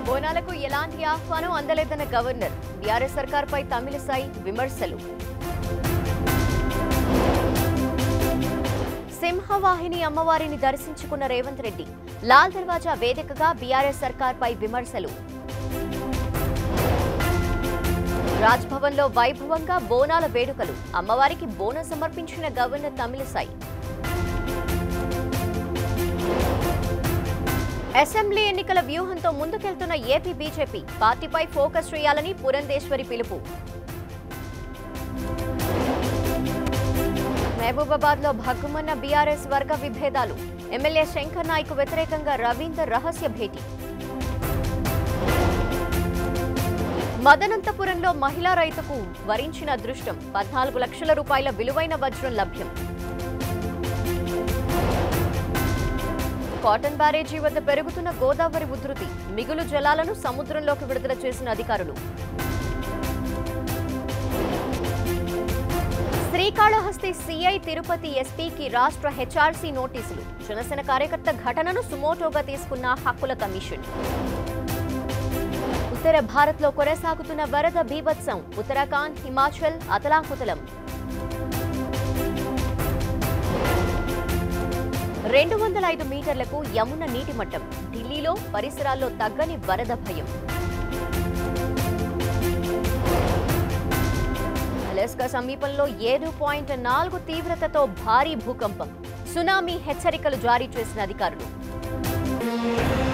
బోనాలకు ఎలాంటి ఆహ్వానం అందలేదన్న గవర్నర్ బీఆర్ఎస్ సర్కార్పై తమిళసై విమర్శలు సింహవాహిని అమ్మవారిని దర్శించుకున్న రేవంత్ రెడ్డి లాల్ దర్వాజా వేదికగా బీఆర్ఎస్ సర్కార్పై విమర్శలు రాజ్భవన్లో వైభవంగా బోనాల వేడుకలు అమ్మవారికి బోనం సమర్పించిన గవర్నర్ తమిళసై అసెంబ్లీ ఎన్నికల వ్యూహంతో ముందుకెళ్తున్న ఏపీ బీజేపీ పార్టీపై ఫోకస్ చేయాలని పురంధేశ్వరి పిలుపు మహబూబాబాద్ లో భగ్గుమన్న బీఆర్ఎస్ వర్గ విభేదాలు ఎమ్మెల్యే శంకర్ నాయక్ వ్యతిరేకంగా రవీందర్ రహస్య భేటీ మదనంతపురంలో మహిళా రైతుకు వరించిన అదృష్టం పద్నాలుగు లక్షల రూపాయల విలువైన వజ్రం లభ్యం కాటన్ బ్యారేజీ వద్ద పెరుగుతున్న గోదావరి ఉధృతి మిగులు జలాలను సముద్రంలోకి విడుదల చేసిన అధికారులు శ్రీకాళహస్తి సిఐ తిరుపతి ఎస్పీకి రాష్ట్ర హెచ్ఆర్సీ నోటీసులు జనసేన కార్యకర్త ఘటనను సుమోటోగా తీసుకున్న హక్కుల కమిషన్ ఉత్తర భారత్లో కొనసాగుతున్న వరద బీభత్సం ఉత్తరాఖండ్ హిమాచల్ అతలాకుతలం రెండు వందల ఐదు మీటర్లకు యమున నీటి మట్టం ఢిల్లీలో పరిసరాల్లో తగ్గని వరద భయం అలస్కా సమీపంలో ఏడు పాయింట్ నాలుగు తీవ్రతతో భారీ భూకంపం సునామీ హెచ్చరికలు జారీ చేసిన అధికారులు